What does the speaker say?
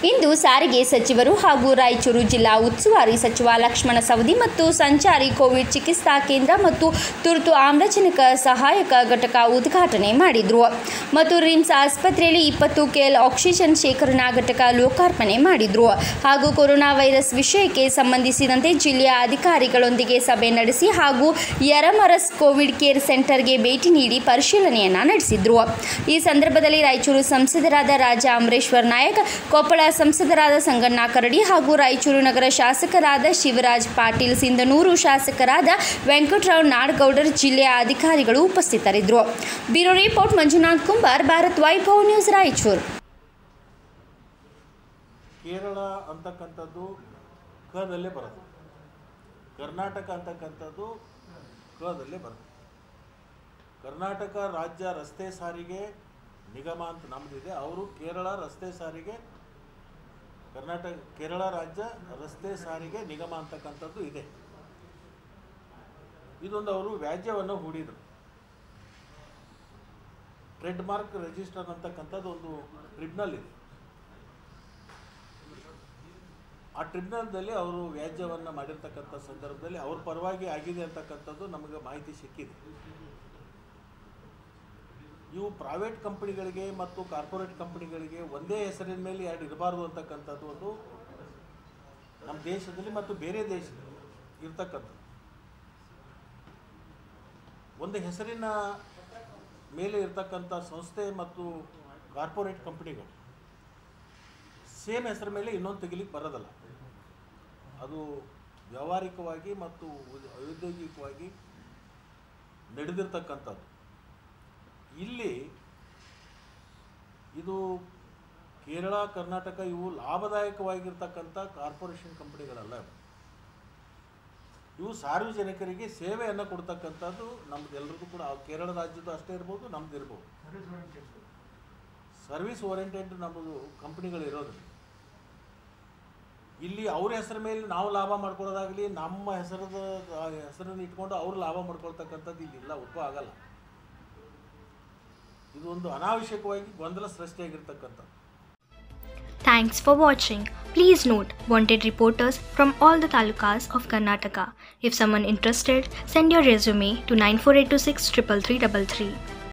ಇಂದು ಸಾರಿಗೆ ಸಚಿವರು ಹಾಗೂ ರಾಯಚೂರು ಜಿಲ್ಲಾ ಉಸ್ತುವಾರಿ ಸಚಿವ ಲಕ್ಷ್ಮಣ ಸವದಿ ಮತ್ತು ಸಂಚಾರಿ ಕೋವಿಡ್ ಚಿಕಿತ್ಸಾ ಕೇಂದ್ರ ಮತ್ತು ತುರ್ತು ಆಮ್ಲಜನಕ ಸಹಾಯಕ ಘಟಕ ಉದ್ಘಾಟನೆ ಮಾಡಿದರು ಮತ್ತು ರಿಮ್ಸ್ ಆಸ್ಪತ್ರೆಯಲ್ಲಿ ಇಪ್ಪತ್ತು ಕೆಎಲ್ ಆಕ್ಸಿಜನ್ ಶೇಖರಣಾ ಘಟಕ ಲೋಕಾರ್ಪಣೆ ಮಾಡಿದರು ಹಾಗೂ ಕೊರೋನಾ ವೈರಸ್ ವಿಷಯಕ್ಕೆ ಸಂಬಂಧಿಸಿದಂತೆ ಜಿಲ್ಲೆಯ ಅಧಿಕಾರಿಗಳೊಂದಿಗೆ ಸಭೆ ನಡೆಸಿ ಹಾಗೂ ಯರಮರಸ್ ಕೋವಿಡ್ ಕೇರ್ ಸೆಂಟರ್ಗೆ ಭೇಟಿ ನೀಡಿ ಪರಿಶೀಲನೆಯನ್ನ ನಡೆಸಿದ್ರು ಈ ಸಂದರ್ಭದಲ್ಲಿ ರಾಯಚೂರು ಸಂಸದರಾದ ರಾಜ ಅಮರೇಶ್ವರ್ ನಾಯಕ್ ಕೊಪ್ಪಳ ಸಂಸದರಾದ ಸಂಗಣ್ಣ ಕರಡಿ ಹಾಗೂ ರಾಯಚೂರು ನಗರ ಶಾಸಕರಾದ ಶಿವರಾಜ್ ಪಾಟೀಲ್ ಸಿಂಧನೂರು ಶಾಸಕರಾದ ವೆಂಕಟರಾವ್ ನಾಡಗೌಡರ್ ಜಿಲ್ಲೆಯ ಅಧಿಕಾರಿಗಳು ಉಪಸ್ಥಿತರಿದ್ದರು bureau report Manjunath Kumbar Bharat Vaibhav news Raichur Kerala ಅಂತಕ್ಕಂಥದ್ದು ಕದಲ್ಲೇ ಬರೋದು ಕರ್ನಾಟಕ ಅಂತಕ್ಕಂಥದ್ದು ಕದಲ್ಲೇ ಬರೋದು ಕರ್ನಾಟಕ ರಾಜ್ಯ ರಸ್ತೆ ಸಾರಿಗೆ ನಿಗಮ ಅಂತ ನಮ್ಮದಿದೆ ಅವರು ಕೇರಳ ರಸ್ತೆ ಸಾರಿಗೆ ಕರ್ನಾಟಕ ಕೇರಳ ರಾಜ್ಯ ರಸ್ತೆ ಸಾರಿಗೆ ನಿಗಮ ಅಂತಕ್ಕಂಥದ್ದು ಇದೆ ಇದೊಂದು ಅವರು ವ್ಯಾಜ್ಯವನ್ನು ಹೂಡಿದರು ಟ್ರೆಡ್ ಮಾರ್ಕ್ ರಿಜಿಸ್ಟರ್ ಅಂತಕ್ಕಂಥದ್ದು ಒಂದು ಟ್ರಿಬ್ಯುನಲ್ ಇದೆ ಆ ಟ್ರಿಬ್ಯುನಲ್ದಲ್ಲಿ ಅವರು ವ್ಯಾಜ್ಯವನ್ನು ಮಾಡಿರ್ತಕ್ಕಂಥ ಸಂದರ್ಭದಲ್ಲಿ ಅವ್ರ ಪರವಾಗಿ ಆಗಿದೆ ಅಂತಕ್ಕಂಥದ್ದು ನಮಗೆ ಮಾಹಿತಿ ಸಿಕ್ಕಿದೆ ಇವು ಪ್ರೈವೇಟ್ ಕಂಪನಿಗಳಿಗೆ ಮತ್ತು ಕಾರ್ಪೊರೇಟ್ ಕಂಪನಿಗಳಿಗೆ ಒಂದೇ ಹೆಸರಿನ ಮೇಲೆ ಎರಡು ಇರಬಾರ್ದು ಅಂತಕ್ಕಂಥದ್ದು ಒಂದು ನಮ್ಮ ದೇಶದಲ್ಲಿ ಮತ್ತು ಬೇರೆ ದೇಶದಲ್ಲಿ ಇರ್ತಕ್ಕಂಥದ್ದು ಒಂದು ಹೆಸರಿನ ಮೇಲೆ ಇರ್ತಕ್ಕಂಥ ಸಂಸ್ಥೆ ಮತ್ತು ಕಾರ್ಪೊರೇಟ್ ಕಂಪನಿಗಳು ಸೇಮ್ ಹೆಸರ ಮೇಲೆ ಇನ್ನೊಂದು ತೆಗಿಲಿಕ್ಕೆ ಬರೋದಲ್ಲ ಅದು ವ್ಯಾವಹಾರಿಕವಾಗಿ ಮತ್ತು ಉದ್- ಔದ್ಯೋಗಿಕವಾಗಿ ನಡೆದಿರ್ತಕ್ಕಂಥದ್ದು ಇಲ್ಲಿ ಇದು ಕೇರಳ ಕರ್ನಾಟಕ ಇವು ಲಾಭದಾಯಕವಾಗಿರ್ತಕ್ಕಂಥ ಕಾರ್ಪೊರೇಷನ್ ಕಂಪನಿಗಳಲ್ಲ ಇವು. ಇವು ಸಾರ್ವಜನಿಕರಿಗೆ ಸೇವೆಯನ್ನು ಕೊಡ್ತಕ್ಕಂಥದ್ದು ನಮ್ದು ಎಲ್ರಿಗೂ ಕೂಡ ಆ ಕೇರಳ ರಾಜ್ಯದ್ದು ಅಷ್ಟೇ ಇರ್ಬೋದು ನಮ್ದು ಇರ್ಬೋದು ಸರ್ವಿಸ್ ಓರಿಯೆಂಟೆಡ್ ನಮ್ಮದು ಕಂಪ್ನಿಗಳು ಇರೋದ್ರಿಂದ ಇಲ್ಲಿ ಅವ್ರ ಹೆಸರ ಮೇಲೆ ನಾವು ಲಾಭ ಮಾಡ್ಕೊಳ್ಳೋದಾಗಲಿ ನಮ್ಮ ಹೆಸರದ ಆ ಹೆಸರನ್ನು ಇಟ್ಕೊಂಡು ಅವ್ರು ಲಾಭ ಮಾಡ್ಕೊಳ್ತಕ್ಕಂಥದ್ದು ಇಲ್ಲಿ ಇಲ್ಲ ಉದ್ಭವ ಆಗಲ್ಲ ಇದು ಒಂದು ಅನಾವಶ್ಯಕವಾಗಿ ಗೊಂದಲ ಸೃಷ್ಟಿಯಾಗಿರ್ತಕ್ಕಂಥದ್ದು Thanks for watching. Please note wanted reporters from all the talukas of Karnataka. If someone interested, send your resume to 94826 33333.